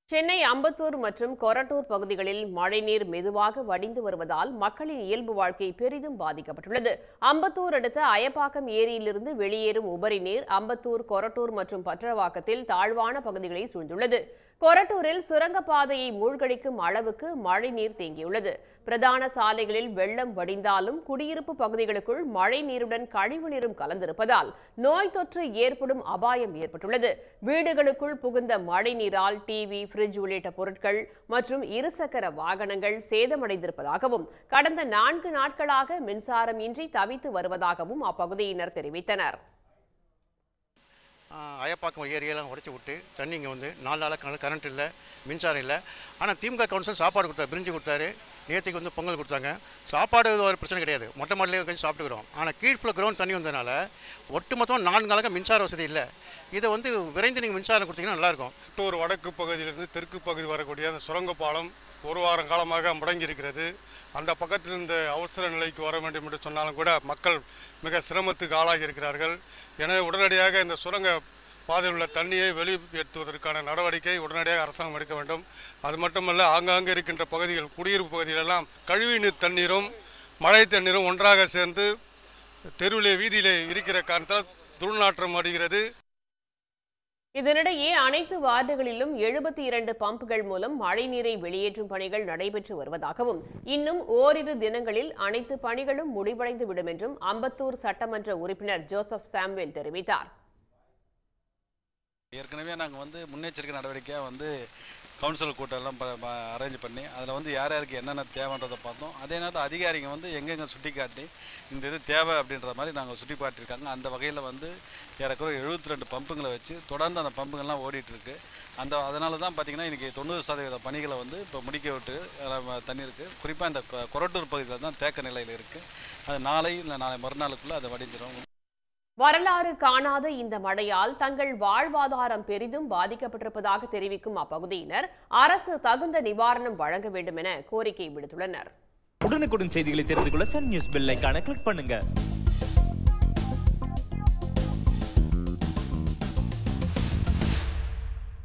சென்னை அம்பத்தூர் மற்றும் கொரட்டூர் பகுதிகளில் மழைநீர் மெதுவாக வடிந்து வருவதால் மக்களின் இயல்பு வாழ்க்கை பெரிதும் பாதிக்கப்பட்டுள்ளது அம்பத்தூர் அடுத்த அயப்பாக்கம் ஏரியிலிருந்து வெளியேறும் உபரி நீர் அம்பத்தூர் கொரட்டூர் மற்றும் பற்றவாக்கத்தில் தாழ்வான பகுதிகளை சூழ்ந்துள்ளது கொரட்டூரில் சுரங்கப்பாதையை மூழ்கடிக்கும் அளவுக்கு மழைநீர் தேங்கியுள்ளது பிரதான சாலைகளில் வெள்ளம் வடிந்தாலும் குடியிருப்பு பகுதிகளுக்குள் மழை நீருடன் கழிவு நீரும் கலந்திருப்பதால் நோய் தொற்று ஏற்படும் அபாயம் ஏற்பட்டுள்ளது வீடுகளுக்குள் புகுந்த மழை நீரால் டிவி ஃப்ரிட்ஜ் உள்ளிட்ட பொருட்கள் மற்றும் இருசக்கர வாகனங்கள் சேதமடைந்திருப்பதாகவும் கடந்த நான்கு நாட்களாக மின்சாரம் இன்றி தவித்து வருவதாகவும் அப்பகுதியினர் தெரிவித்தனர் ஆஹ் அயப்பாக்கம் ஏரியெல்லாம் உடச்சி விட்டு தண்ணி இங்கே வந்து நாலு நாளாக கரண்ட் இல்லை மின்சாரம் இல்லை ஆனால் திமுக கவுன்சில் சாப்பாடு கொடுத்தாரு பிரிஞ்சு கொடுத்தாரு நேற்றுக்கு வந்து பொங்கல் கொடுத்தாங்க சாப்பாடு இது ஒரு பிரச்சனை கிடையாது மொட்டை மாடலே வச்சு சாப்பிட்டுக்கிறோம் ஆனால் கீழ்ஃபுல்ல கிரவுண்ட் தண்ணி வந்ததுனால ஒட்டுமொத்தம் நான்கு நாளாக மின்சார வசதி இல்லை இதை வந்து விரைந்து நீங்கள் மின்சாரம் கொடுத்தீங்கன்னா நல்லாயிருக்கும் குட்டூர் வடக்கு பகுதியிலிருந்து தெற்கு பகுதி வரக்கூடிய அந்த சுரங்க பாலம் ஒரு வாரம் காலமாக முடங்கி இருக்கிறது அந்த பக்கத்தில் இந்த அவசர நிலைக்கு வர வேண்டும் என்று சொன்னாலும் கூட மக்கள் மிக சிரமத்துக்கு ஆளாகி இருக்கிறார்கள் எனவே உடனடியாக இந்த சுரங்க பாதையில் உள்ள தண்ணியை வெளியேற்றுவதற்கான நடவடிக்கை உடனடியாக அரசாங்கம் எடுக்க வேண்டும் அது மட்டுமல்ல ஆங்காங்கே இருக்கின்ற பகுதிகள் குடியிருப்பு பகுதிகளெல்லாம் கழிவுநீர் தண்ணீரும் மழை தண்ணீரும் ஒன்றாக சேர்ந்து தெருவிலே வீதியிலே இருக்கிற காரணத்தால் துர்நாற்றம் அடைகிறது இதனிடையே அனைத்து வார்டுகளிலும் எழுபத்தி இரண்டு பம்புகள் மூலம் மழைநீரை வெளியேற்றும் பணிகள் நடைபெற்று வருவதாகவும் இன்னும் ஓரிரு தினங்களில் அனைத்து பணிகளும் முடிவடைந்து விடும் என்றும் அம்பத்தூர் சட்டமன்ற உறுப்பினர் ஜோசப் சாம்வேல் தெரிவித்தார் ஏற்கனவே நாங்கள் வந்து முன்னெச்சரிக்கை நடவடிக்கையாக வந்து கவுன்சில் கூட்டம்லாம் அரேஞ்ச் பண்ணி அதில் வந்து யார் யாருக்கு என்னென்ன தேவைன்றதை பார்த்தோம் அதே நேரத்தில் அதிகாரிங்க வந்து எங்கெங்கே சுட்டி காட்டி இந்த இது தேவை அப்படின்ற மாதிரி நாங்கள் சுட்டி காட்டியிருக்காங்க அந்த வகையில் வந்து ஏறக்குறைய எழுபத்தி ரெண்டு பம்புங்களை வச்சு தொடர்ந்து அந்த பம்புங்கள்லாம் ஓடிட்டு இருக்கு அந்த அதனால தான் பார்த்தீங்கன்னா இன்றைக்கி தொண்ணூறு சதவீத பணிகளை வந்து இப்போ முடிக்க விட்டு அஹ், தண்ணி இருக்குது குறிப்பாக இந்த கொ- கொரட்டூர் பகுதியில் தான் தேக்க நிலையில் இருக்குது அது நாளை இல்லை நாளை மறுநாளுக்குள்ளே அதை வடிஞ்சிடும் வரலாறு காணாத இந்த மழையால் தங்கள் வாழ்வாதாரம் பெரிதும் பாதிக்கப்பட்டிருப்பதாக தெரிவிக்கும் அப்பகுதியினர் அரசு தகுந்த நிவாரணம் வழங்க வேண்டும் என கோரிக்கை விடுத்துள்ளனர் உடனுக்குடன் செய்திகளை தெரிந்து கொள்ள சன் நியூஸ் பெல் ஐகானை கிளிக் பண்ணுங்க